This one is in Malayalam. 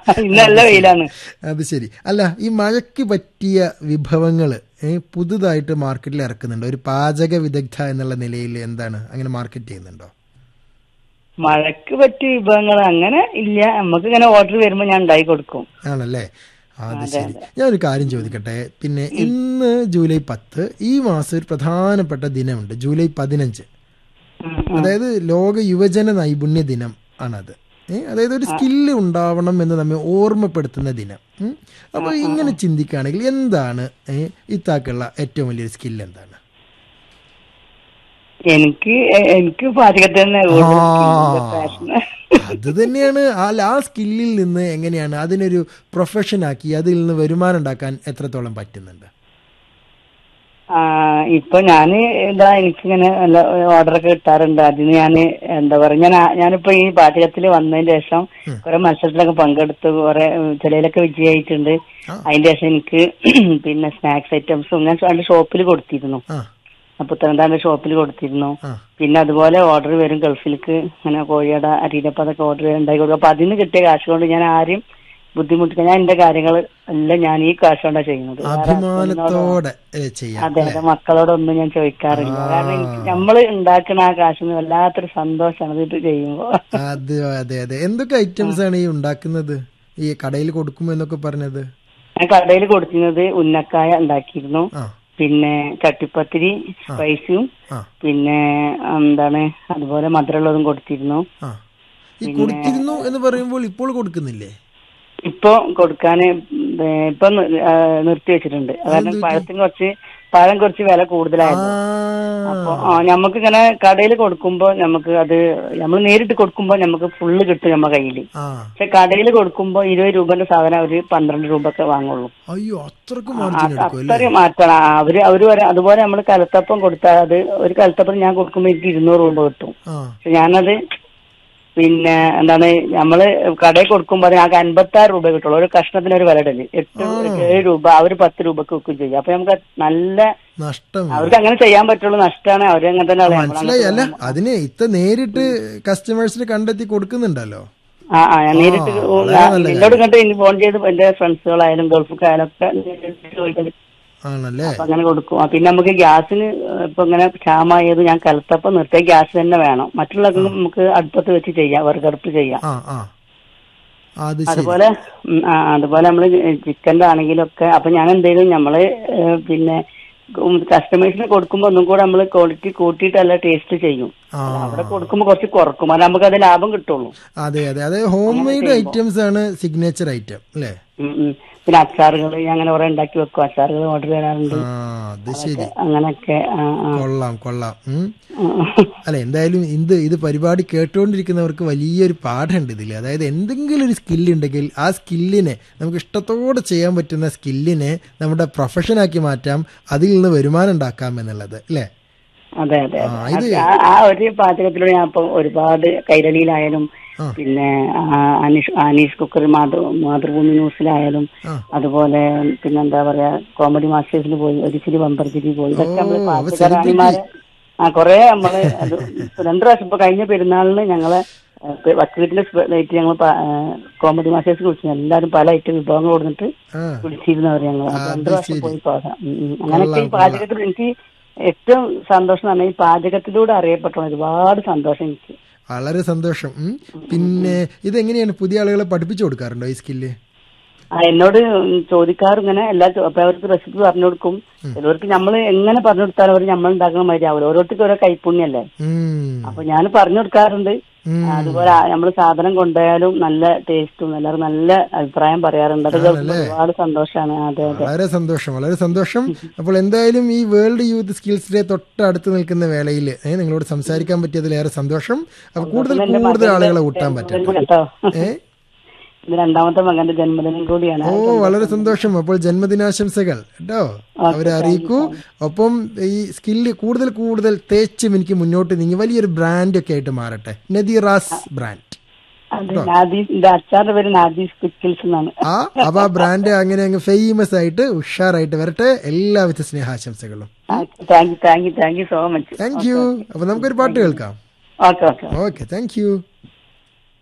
ഇന്ന് നല്ല വെയിലാണ് അത് ശരി അല്ല ഈ മഴയ്ക്ക് പറ്റിയ വിഭവങ്ങൾ പുതുതായിട്ട് മാർക്കറ്റിൽ ഇറക്കുന്നുണ്ടോ ഒരു പാചക വിദഗ്ധ എന്നുള്ള നിലയിൽ എന്താണ് അങ്ങനെ മാർക്കറ്റ് ചെയ്യുന്നുണ്ടോ മഴക്ക് പറ്റിയ വിഭവങ്ങൾ അങ്ങനെ ഇല്ല നമുക്ക് ഇങ്ങനെ ഓർഡർ വരുമ്പോ ഞാൻ ഉണ്ടാക്കി കൊടുക്കും ആണല്ലേ അത് ശരി ഞാനൊരു കാര്യം ചോദിക്കട്ടെ പിന്നെ ഇന്ന് ജൂലൈ പത്ത് ഈ മാസം ഒരു പ്രധാനപ്പെട്ട ദിനമുണ്ട് ജൂലൈ പതിനഞ്ച് ഉം, അതായത് ലോക യുവജന നൈപുണ്യ ദിനം ആണത് ഏ, അതായത് ഒരു സ്കില്ല് ഉണ്ടാവണം എന്ന് നമ്മെ ഓർമ്മപ്പെടുത്തുന്ന ദിനം ഉം. അപ്പൊ ഇങ്ങനെ ചിന്തിക്കുകയാണെങ്കിൽ എന്താണ് ഏ, ഇത്താക്കുള്ള ഏറ്റവും വലിയൊരു സ്കില്ല് എന്താണ് എനിക്ക് എ- എനിക്ക് പാചകത്തിൽ തന്നെ പാഷൻ അത് തന്നെയാണ് ആ ആ സ്കില്ലിൽ നിന്ന് എങ്ങനെയാണ് അതിനൊരു പ്രൊഫഷൻ ആക്കി അതിൽ നിന്ന് വരുമാനം ഉണ്ടാക്കാൻ എത്രത്തോളം പറ്റുന്നുണ്ട് ആ ഇപ്പൊ ഞാന് ഇതാ എനിക്കിങ്ങനെ നല്ല ഓർഡറൊക്കെ കിട്ടാറുണ്ട് അതിന് ഞാന് എന്താ പറയാ ഞാൻ ആ- ഞാനിപ്പോ ഈ പാചകത്തിൽ വന്നതിന് ശേഷം കുറെ മത്സരത്തിലൊക്കെ പങ്കെടുത്ത് കുറെ ചിലയിലൊക്കെ വിജയിച്ചിട്ടുണ്ട് അതിന്റെ ശേഷം എനിക്ക് പിന്നെ സ്നാക്സ് ഐറ്റംസും ഞാൻ എന്റെ ഷോപ്പിൽ കൊടുത്തിരുന്നു ആ പുത്തനന്താന്റെ ഷോപ്പിൽ കൊടുത്തിരുന്നു ആ പിന്നെ അതുപോലെ ഓർഡർ വരും ഗൾഫിലേക്ക് അങ്ങനെ കോഴിയട അരിയിലപ്പം അതൊക്കെ ഓർഡർ ഉണ്ടാക്കി കൊടുക്കും അപ്പൊ അതിന് കിട്ടിയ കാശ് കൊണ്ട് ഞാൻ ആരും ബുദ്ധിമുട്ടിക്കാൻ ഞാൻ എന്റെ കാര്യങ്ങൾ എല്ലാം ഞാൻ ഈ കാശ് കൊണ്ടാണ് ചെയ്യുന്നത് വേറെ അഭിമാനത്തോടെ ഏ, ചെയ്യാം അതെ അതെ മക്കളോടൊന്നും ഞാൻ ചോദിക്കാറില്ല കാരണം എനിക്ക് നമ്മള് ഉണ്ടാക്കുന്ന ആ കാശിന് വല്ലാത്തൊരു സന്തോഷമാണ് ഇത് ചെയ്യുമ്പോ അത് അതെ അതെ എന്തൊക്കെ ഐറ്റംസ് ആണ് ഈ ഉണ്ടാക്കുന്നത് ഈ കടയിൽ കൊടുക്കുമ്പോ എന്നൊക്കെ പറഞ്ഞത് ഞാൻ കടയിൽ കൊടുക്കുന്നത് ഉന്നക്കായ ഉണ്ടാക്കിയിരുന്നു ആ പിന്നെ ചട്ടിപ്പത്തിരി സ്പൈസും ആ പിന്നെ എന്താണ് അതുപോലെ മധുരമുള്ളതും കൊടുത്തിരുന്നു ആ ഈ കൊടുത്തിരുന്നു എന്ന് പറയുമ്പോൾ ഇപ്പോൾ കൊടുക്കുന്നില്ലേ ഇപ്പൊ കൊടുക്കാന് ഏ, ഇപ്പൊ നി- ആ, നിർത്തി വെച്ചിട്ടുണ്ട് കാരണം പഴത്തിന് കുറച്ച് പഴം കുറച്ച് വില ആ കൂടുതലായിരുന്നു അപ്പൊ ആ, നമുക്ക് ഇങ്ങനെ കടയിൽ കൊടുക്കുമ്പോ നമുക്ക് അത് നമ്മൾ നേരിട്ട് കൊടുക്കുമ്പോ നമുക്ക് ഫുള്ള് കിട്ടും നമ്മുടെ കയ്യില് ആ പക്ഷെ കടയിൽ കൊടുക്കുമ്പോ ഇരുപത് രൂപന്റെ സാധനം അവര് പന്ത്രണ്ട് രൂപ ഒക്കെ വാങ്ങുള്ളൂ അയ്യോ അത്രക്ക് മാർജിൻ എടുക്കും അല്ലേ അത്രയും മാറ്റണം ആ, അവര് അവര് വരെ- അതുപോലെ നമ്മൾ കലത്തപ്പം കൊടുത്താൽ അത് ഒരു കലത്തപ്പം ഞാൻ കൊടുക്കുമ്പോ എനിക്ക് ഇരുന്നൂറ് രൂപ കിട്ടും ആ പക്ഷെ ഞാനത് പിന്നെ എന്താണ് നമ്മള് കടയിൽ കൊടുക്കുമ്പോ ഞങ്ങൾക്ക് അൻപത്തി ആറ് രൂപ കിട്ടുള്ളൂ ഒരു കഷ്ണത്തിന് ഒരു വില ഇടല് എട്ട് ഏഴ് രൂപ അവര് പത്ത് രൂപക്ക് വെക്കും ചെയ്യും അപ്പൊ നമുക്ക് നല്ല നഷ്ടം അവർക്ക് അങ്ങനെ ചെയ്യാൻ പറ്റുള്ളൂ നഷ്ടമാണ് അവര് അങ്ങനെ തന്നെ കളയും. മനസ്സിലായി അല്ല അതിന് ഇത്ത നേരിട്ട് കസ്റ്റമേഴ്സിന് കണ്ടെത്തി കൊടുക്കുന്നുണ്ടല്ലോ ആ ആ ഞാൻ നേരിട്ട് ആ, വളരെ നല്ല എന്നോട് കണ്ട് ഇനി ഫോൺ ചെയ്ത് എന്റെ ഫ്രണ്ട്സുകളായാലും ഗൾഫിലായാലും ഒക്കെ നേരിട്ട് ചോദിക്കല്. ആണല്ലേ അപ്പൊ അങ്ങനെ കൊടുക്കും ആ, പിന്നെ നമുക്ക് ഗ്യാസിന് ഇപ്പൊ ഇങ്ങനെ ക്ഷാമായത് ഞാൻ കലത്തപ്പം നിർത്തിയ ഗ്യാസ് തന്നെ വേണം മറ്റുള്ളതൊക്കെ നമുക്ക് അടുപ്പത്ത് വെച്ച് ചെയ്യാം വിറകടുപ്പ് ചെയ്യാം ആ ആ അത് ശരി അതുപോലെ ഉം, ആ, അതുപോലെ നമ്മള് ചിക്കൻ്റെ ആണെങ്കിലൊക്കെ അപ്പൊ ഞാൻ എന്തെങ്കിലും നമ്മള് ഏ, പിന്നെ കസ്റ്റമേഴ്സിന് കൊടുക്കുമ്പോ ഒന്നും കൂടെ നമ്മള് ക്വാളിറ്റി കൂട്ടിയിട്ടല്ല ടേസ്റ്റ് ചെയ്യും ആ അവിടെ കൊടുക്കുമ്പോ കുറച്ച് കുറക്കും അത് നമുക്ക് അത് ലാഭം കിട്ടുള്ളൂ അതെ അതെ അതെ ഹോം മെയ്ഡ് ഐറ്റംസ് ആണ് സിഗ്നേച്ചർ ഐറ്റം അല്ലേ ഉം, ഉം. പിന്നെ അച്ചാറുകൾ ഞാൻ അങ്ങനെ കുറെ ഉണ്ടാക്കി വെക്കും അച്ചാറുകൾ ഓർഡർ തരാറുണ്ട് ആ അത് ശരി അങ്ങനെയൊക്കെ ആ, ആ. കൊള്ളാം കൊള്ളാം ഉം. ഉം. അല്ല എന്തായാലും ഇത് ഇത് പരിപാടി കേട്ടുകൊണ്ടിരിക്കുന്നവർക്ക് വലിയൊരു പാഠമുണ്ട് ഇതിൽ അതായത് എന്തെങ്കിലും ഒരു സ്കില്ല് ഉണ്ടെങ്കിൽ ആ സ്കില്ലിനെ നമുക്ക് ഇഷ്ടത്തോടെ ചെയ്യാൻ പറ്റുന്ന സ്കില്ലിനെ നമ്മുടെ പ്രൊഫഷനാക്കി മാറ്റാം അതിൽ നിന്ന് വരുമാനം ഉണ്ടാക്കാം എന്നുള്ളത് അല്ലേ അതെ അതെ ആ, അതെ. ആ- ആ ഒരു പാചകത്തിലൂടെ ഞാൻ ഇപ്പൊ ഒരുപാട് കൈരളിയിലായാലും ആ. പിന്നെ ആ, അനീഷ് അനീഷ് കുക്കർ മാതൃ മാതൃഭൂമി ന്യൂസിലായാലും ആ. അതുപോലെ പിന്നെന്താ പറയാ കോമഡി മാസ്റ്റേഴ്സിൽ പോയി ഒരു ചിരി ബമ്പർച്ചിരി പോയി ഇതൊക്കെ നമ്മള് ഓ, അപ്പൊ പാചകറാണിമാരെ ആ കൊറേ നമ്മള് അത് ഇപ്പൊ രണ്ടു പ്രാവശ്യം ഇപ്പൊ കഴിഞ്ഞ പെരുന്നാളിന് ഞങ്ങളെ വക്കീട്ടിന്റെ നൈറ്റ് ഞങ്ങൾ കോമഡി മാസ്റ്റേഴ്സ് കുറിച്ച് എല്ലാരും പല ഐറ്റം വിഭവങ്ങൾ കൊടുത്തിട്ട് ആ വിളിച്ചിരുന്നവർ ഞങ്ങൾ ആ, രണ്ടു അത് പ്രാവശ്യം ശരി. പോയി പോകാം ഉം, ഉം. അങ്ങനെയൊക്കെ ഈ കൊള്ളാം, പാചകത്തിൽ എനിക്ക് ഏറ്റവും സന്തോഷം എന്ന് പറഞ്ഞാൽ ഈ പാചകത്തിലൂടെ അറിയപ്പെട്ട ഒരുപാട് സന്തോഷം എനിക്ക് വളരെ സന്തോഷം ഉം. പിന്നെ ഇതെങ്ങനെയാണ് പുതിയ ആളുകളെ പഠിപ്പിച്ചു കൊടുക്കാറുണ്ടോ ഈ സ്കില്ല് ആ എന്നോട് ചോദിക്കാറ് ഇങ്ങനെ എല്ലാ ചോ- അപ്പൊ അവർക്ക് റെസിപ്പി പറഞ്ഞു കൊടുക്കും ചിലവർക്ക് നമ്മൾ എങ്ങനെ പറഞ്ഞു കൊടുത്താലും അവർ നമ്മൾ ഉണ്ടാക്കുന്ന മാതിരി ആവില്ല ഓരോരുത്തർക്ക് ഓരോ കൈപ്പുണ്യല്ലേ ഉം. അപ്പൊ ഞാൻ പറഞ്ഞു കൊടുക്കാറുണ്ട് ഉം. അതുപോലെ നമ്മൾ സാധനം കൊണ്ടുപോയാലും നല്ല ടേസ്റ്റും എല്ലാവരും നല്ല അഭിപ്രായം പറയാറുണ്ട് അത് കേൾക്കുമ്പോൾ ഒരുപാട് സന്തോഷമാണ് അതെ അതെ വളരെ സന്തോഷം വളരെ സന്തോഷം അപ്പോൾ എന്തായാലും ഈ വേൾഡ് യൂത്ത് സ്കിൽസ് ഡേ തൊട്ടടുത്ത് നിൽക്കുന്ന വേളയിൽ ഏ, നിങ്ങളോട് സംസാരിക്കാൻ പറ്റിയതിലേറെ സന്തോഷം അപ്പൊ കൂടുതൽ കൂടുതൽ ആളുകളെ കൂട്ടാൻ പറ്റും കേട്ടോ ഏ ഇത് രണ്ടാമത്തെ മകന്റെ ജന്മദിനം കൂടിയാണ് ഓ വളരെ സന്തോഷം അപ്പോൾ ജന്മദിനാശംസകൾ കേട്ടോ അവരെ അറിയിക്കൂ ഒപ്പം ഈ സ്കില്ല് കൂടുതൽ കൂടുതൽ തേച്ചും എനിക്ക് മുന്നോട്ട് നീങ്ങി വലിയൊരു ബ്രാൻഡ് ഒക്കെ ആയിട്ട് മാറട്ടെ നദിറാസ് ബ്രാൻഡ് അതെ നാദീസ് എന്റെ അച്ഛന്റെ പേര് നാദീസ് പിക്കിൾസ് എന്നാണ് ആ അപ്പൊ ആ ബ്രാൻഡ് അങ്ങനെ അങ്ങ് ഫേമസ് ആയിട്ട് ഉഷാറായിട്ട് വരട്ടെ എല്ലാവിധ സ്നേഹാശംസകളും thank you thank you thank you so much thank you അപ്പൊ നമുക്കൊരു പാട്ട് കേൾക്കാം okay okay okay thank U